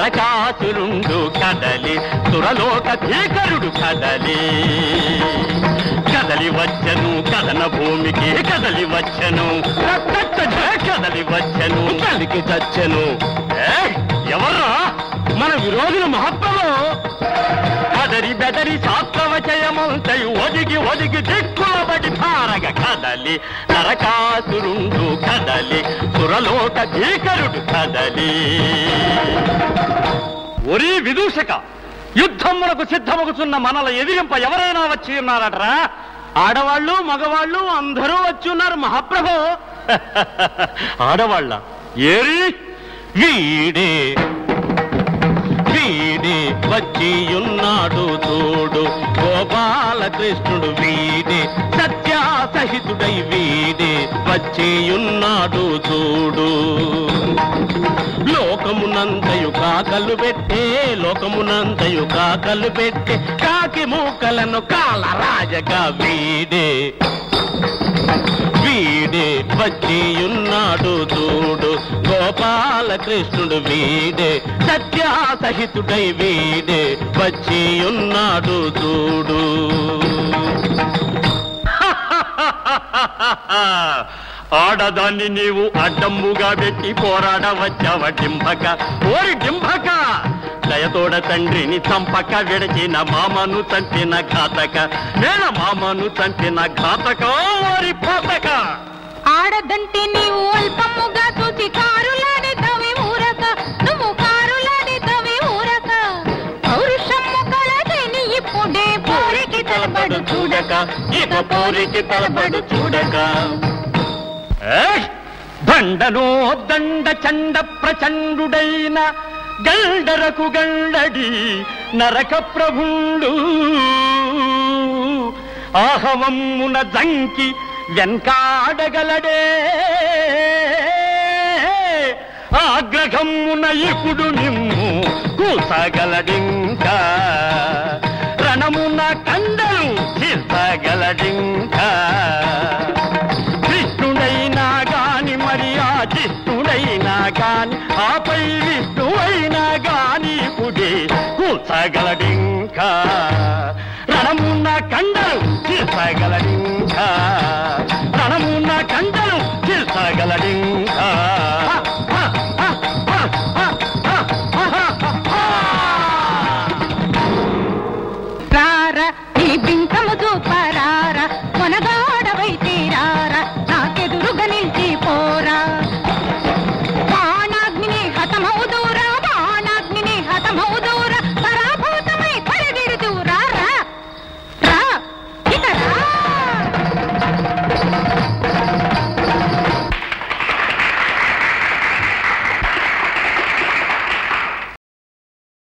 నరకాసురుండు కదలి సురలోక భీకరుడు కదలి కదలి వచ్చను కదన భూమికి కదలి వచ్చను రక్తచ్చ కదలి వచ్చను కలికి చచ్చను ఏయ్, ఎవర్రా మన విరోధులు మహత్వలో కదరి బెదరి శాస్త్రవచయమంతయు ఒదిగి ఒదిగి దిక్కులబడి ధారగ కదలి నరకాసురుండు కదలి సురలోక భీకరుడు కదలి ఒరి విదూషక యుద్ధములకు సిద్ధమగుతున్న మనల ఎదిరింప ఎవరైనా వచ్చి ఉన్నారటరా ఆడవాళ్ళు మగవాళ్ళు అందరూ వచ్చి ఉన్నారు మహాప్రభు ఆడవాళ్ళ ఏరి వీడే వీడే వచ్చి ఉన్నాడు చూడు గోపాలకృష్ణుడు వీడే సత్యాసహితుడై వీడే వచ్చి ఉన్నాడు చూడు లోకమునంతయు కాకలు పెట్టే లోకమునంతయు కాకలు పెట్టే కాకి మూకలను కాల రాజగా వీడే వీడే వచ్చి ఉన్నాడు చూడు గోపాలకృష్ణుడు వీడే సత్యాసహితుడై వీడే వచ్చి ఉన్నాడు చూడు ఆడదాన్ని నీవు అడ్డమ్ముగా పెట్టి పోరాడ వచ్చావ డింభక ఓరి డింభక దయతోడ తండ్రిని చంపక విడచిన మామను చంపిన ఘాతక నేల మామను చంపిన ఘాతక ఓరి పోతక ఆడదంటే నీవు అల్పముగా చూసి కారులాడి తవి ఊరక నువ్వు కారులాడి తవి ఊరక పౌరుషము కలదని ఇప్పుడే పోరికి తలబడు చూడక ఇక పోరికి తలబడు చూడక ఏయ్! దండనో దండ చండ ప్రచండుడైన గండరకు గండడి నరక ప్రభుండు ఆహవమ్మున జంకి వెంకాడగలడే ఆగ్రహమ్మున ఇప్పుడు నిమ్ము కూసగలడింకా రణమున కండలు తీర్చగలడింకా కృష్ణుడైనా గాని మరి ఆ జిష్ణుడైనా గాని ఆపై విష్ణువైనా గాని పుడి కూర్చగలడింకా